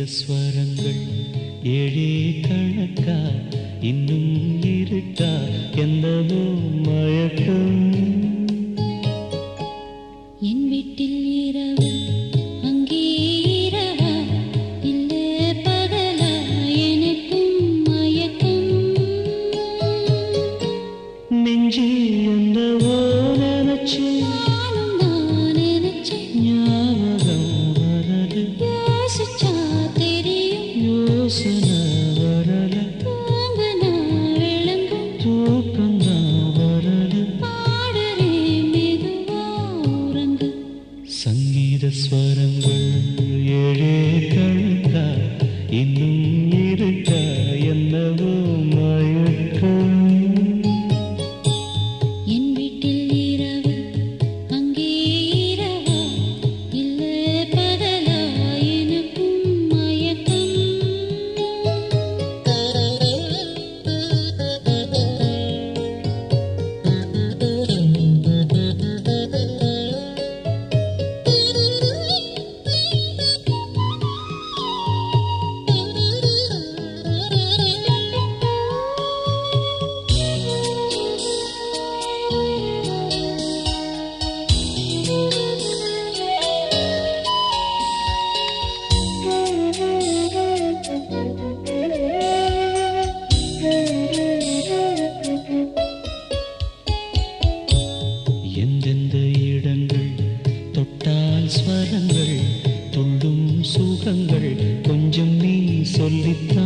ஸ்வரங்கள் ஏழே கணக்கா இன்னும் இருக்கா என்னவோ மயக்கம் என் வீட்டில் இரவு அங்கே இரவா இல்லை பகலா எனக்கும் மயக்கம் நெஞ்சில் என்னவோ நினைச்சு நானும் நான் நினைச்சேன் ஞாபகம் வரது யோசிச்சா தெரியும் யோசனை வரல தூங்குனா விளங்கும் தூக்கம் தான் வரல பாடுறே மெதுவா உறங்கு சங்கீத ஸ்வரங்கள் ஏழே கணக்கா இன்னும் இருக்கா என்னவோ மயக்கம் என் வீட்டில் இரவு அங்கே இரவா இல்லை பகலா எனக்கும் மயக்கம் எந்தெந்த இடங்கள் தொட்டால் ஸ்வரங்கள் துள்ளும் சுகங்கள் கொஞ்சம் நீ சொல்லித்